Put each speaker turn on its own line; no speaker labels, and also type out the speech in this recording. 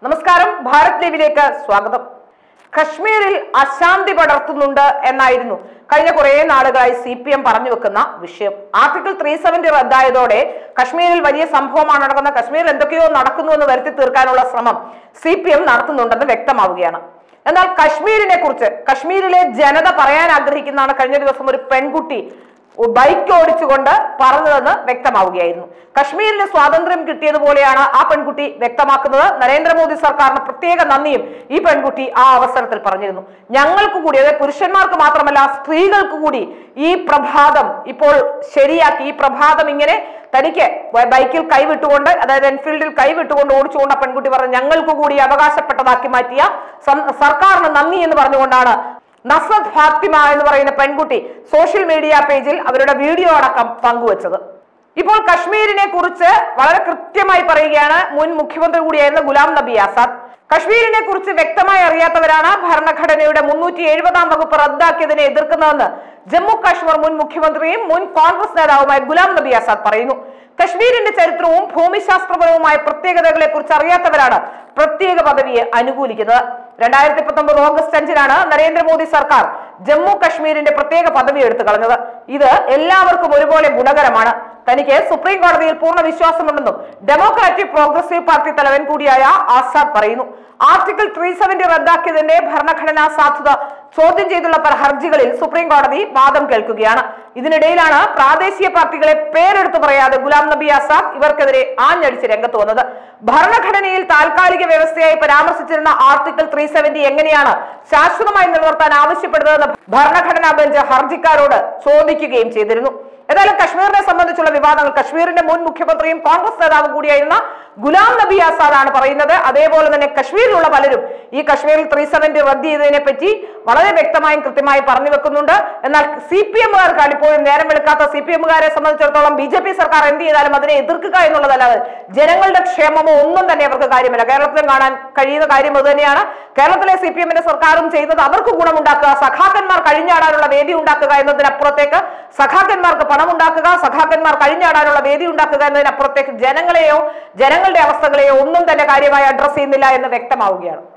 നമസ്കാരം ഭാരത് ലീവിലേക്ക് സ്വാഗതം കശ്മീരിൽ അശാന്തി പടർത്തുന്നുണ്ട് എന്നായിരുന്നു കഴിഞ്ഞ കുറേ നാളുകളായി സി പി എം പറഞ്ഞു വെക്കുന്ന വിഷയം ആർട്ടിക്കിൾ ത്രീ സെവന്റി റദ്ദായതോടെ കശ്മീരിൽ വലിയ സംഭവമാണ് നടക്കുന്നത് കശ്മീരിൽ എന്തൊക്കെയോ നടക്കുന്നു എന്ന് വരുത്തി തീർക്കാനുള്ള ശ്രമം സി പി എം നടത്തുന്നുണ്ടെന്ന് വ്യക്തമാവുകയാണ് എന്നാൽ കശ്മീരിനെ കുറിച്ച് കശ്മീരിലെ ജനത പറയാൻ ആഗ്രഹിക്കുന്നതാണ് കഴിഞ്ഞ ദിവസം ഒരു പെൺകുട്ടി ബൈക്ക് ഓടിച്ചുകൊണ്ട് പറഞ്ഞതെന്ന് വ്യക്തമാവുകയായിരുന്നു കശ്മീരിന് സ്വാതന്ത്ര്യം കിട്ടിയതുപോലെയാണ് ആ പെൺകുട്ടി വ്യക്തമാക്കുന്നത് നരേന്ദ്രമോദി സർക്കാരിന് പ്രത്യേക നന്ദിയും ഈ പെൺകുട്ടി ആ അവസരത്തിൽ പറഞ്ഞിരുന്നു ഞങ്ങൾക്ക് കൂടി അതായത് പുരുഷന്മാർക്ക് മാത്രമല്ല സ്ത്രീകൾക്ക് കൂടി ഈ പ്രഭാതം ഇപ്പോൾ ശരിയാക്കി ഈ പ്രഭാതം ഇങ്ങനെ തനിക്ക് ബ- ബൈക്കിൽ കൈവിട്ടുകൊണ്ട് അതായത് എൻഫീൽഡിൽ കൈവിട്ടുകൊണ്ട് ഓടിച്ചുകൊണ്ട് ആ പെൺകുട്ടി പറഞ്ഞു ഞങ്ങൾക്ക് കൂടി അവകാശപ്പെട്ടതാക്കി മാറ്റിയ സം- സർക്കാരിന് നന്ദി എന്ന് പറഞ്ഞുകൊണ്ടാണ് നസത് ഫാത്തിമ എന്ന് പറയുന്ന പെൺകുട്ടി സോഷ്യൽ മീഡിയ പേജിൽ അവരുടെ വീഡിയോ അടക്കം പങ്കുവച്ചത് ഇപ്പോൾ കശ്മീരിനെ കുറിച്ച് വളരെ കൃത്യമായി പറയുകയാണ് മുൻ മുഖ്യമന്ത്രി കൂടിയായിരുന്ന ഗുലാം നബി ആസാദ് കശ്മീരിനെ കുറിച്ച് വ്യക്തമായി അറിയാത്തവരാണ് ഭരണഘടനയുടെ മുന്നൂറ്റി എഴുപതാം വകുപ്പ് റദ്ദാക്കിയതിനെ എതിർക്കുന്നതെന്ന് ജമ്മു കാശ്മീർ മുൻ മുഖ്യമന്ത്രിയും മുൻ കോൺഗ്രസ് നേതാവുമായ ഗുലാം നബി ആസാദ് പറയുന്നു കശ്മീരിന്റെ ചരിത്രവും ഭൂമിശാസ്ത്രപരവുമായ പ്രത്യേകതകളെ കുറിച്ച് അറിയാത്തവരാണ് പ്രത്യേക പദവിയെ അനുകൂലിക്കുന്നത് രണ്ടായിരത്തി പത്തൊമ്പത് ഓഗസ്റ്റ് അഞ്ചിനാണ് നരേന്ദ്രമോദി സർക്കാർ ജമ്മു കശ്മീരിന്റെ പ്രത്യേക പദവി എടുത്തു കളഞ്ഞത് ഇത് എല്ലാവർക്കും ഒരുപോലെ ഗുണകരമാണ് തനിക്ക് സുപ്രീം കോടതിയിൽ പൂർണ്ണ വിശ്വാസമുണ്ടെന്നും ഡെമോക്രാറ്റിക് പ്രോഗ്രസീവ് പാർട്ടി തലവൻ കൂടിയായ ആസാദ് പറയുന്നു ആർട്ടിക്കിൾ ത്രീ സെവന്റി റദ്ദാക്കിയതിന്റെ ഭരണഘടനാ സാധുത ചോദ്യം ചെയ്തുള്ള പല ഹർജികളിൽ സുപ്രീം കോടതി വാദം കേൾക്കുകയാണ് ഇതിനിടയിലാണ് പ്രാദേശിക പാർട്ടികളെ പേരെടുത്തു പറയാതെ ഗുലാം നബി ആസാദ് ഇവർക്കെതിരെ ആഞ്ഞടിച്ച് രംഗത്ത് വന്നത് ഭരണഘടനയിൽ താൽക്കാലിക വ്യവസ്ഥയായി പരാമർശിച്ചിരുന്ന ആർട്ടിക്കിൾ ത്രീ സെവന്റി എങ്ങനെയാണ് ശാശ്വതമായി നിലനിർത്താൻ ആവശ്യപ്പെടുന്നതെന്ന് ഭരണഘടനാ ബെഞ്ച് ഹർജിക്കാരോട് ചോദിക്കുകയും ചെയ്തിരുന്നു ഏതായാലും കശ്മീരിനെ സംബന്ധിച്ചുള്ള വിവാദങ്ങൾ കശ്മീരിന്റെ മുൻ മുഖ്യമന്ത്രിയും കോൺഗ്രസ് നേതാവും കൂടിയായിരുന്ന ഗുലാം നബി ആസാദ് ആണ് പറയുന്നത് അതേപോലെ തന്നെ കശ്മീരിലുള്ള പലരും ഈ കശ്മീരിൽ ത്രീ സെവന്റി റദ്ദ് ചെയ്തതിനെ പറ്റി വളരെ വ്യക്തമായും കൃത്യമായും പറഞ്ഞു വെക്കുന്നുണ്ട് എന്നാൽ സി പി എമ്മുകാർക്കാണ് ഇപ്പോഴും നേരം വെളുക്കാത്ത സി പി എമ്മുകാരെ സംബന്ധിച്ചിടത്തോളം ബി ജെ പി സർക്കാർ എന്ത് ചെയ്താലും അതിനെ എതിർക്കുക എന്നുള്ളതല്ലാതെ ജനങ്ങളുടെ ക്ഷേമമോ ഒന്നും തന്നെ അവർക്ക് കാര്യമില്ല കേരളത്തിലും കാണാൻ കഴിയുന്ന കാര്യം അത് തന്നെയാണ് കേരളത്തിലെ സി പി എമ്മിന്റെ സർക്കാരും ചെയ്തത് അവർക്ക് ഗുണമുണ്ടാക്കുക സഖാക്കന്മാർ കഴിഞ്ഞാടാനുള്ള വേദി ഉണ്ടാക്കുക എന്നതിനപ്പുറത്തേക്ക് സഖാക്കന്മാർക്ക് പണം ഉണ്ടാക്കുക സഖാക്കന്മാർ കഴിഞ്ഞാടാനുള്ള വേദി ഉണ്ടാക്കുക എന്നതിനപ്പുറത്തേക്ക് ജനങ്ങളെയോ ജനങ്ങളുടെ അവസ്ഥകളെയോ ഒന്നും തന്നെ കാര്യമായി അഡ്രസ് ചെയ്യുന്നില്ല എന്ന് വ്യക്തമാവുകയാണ്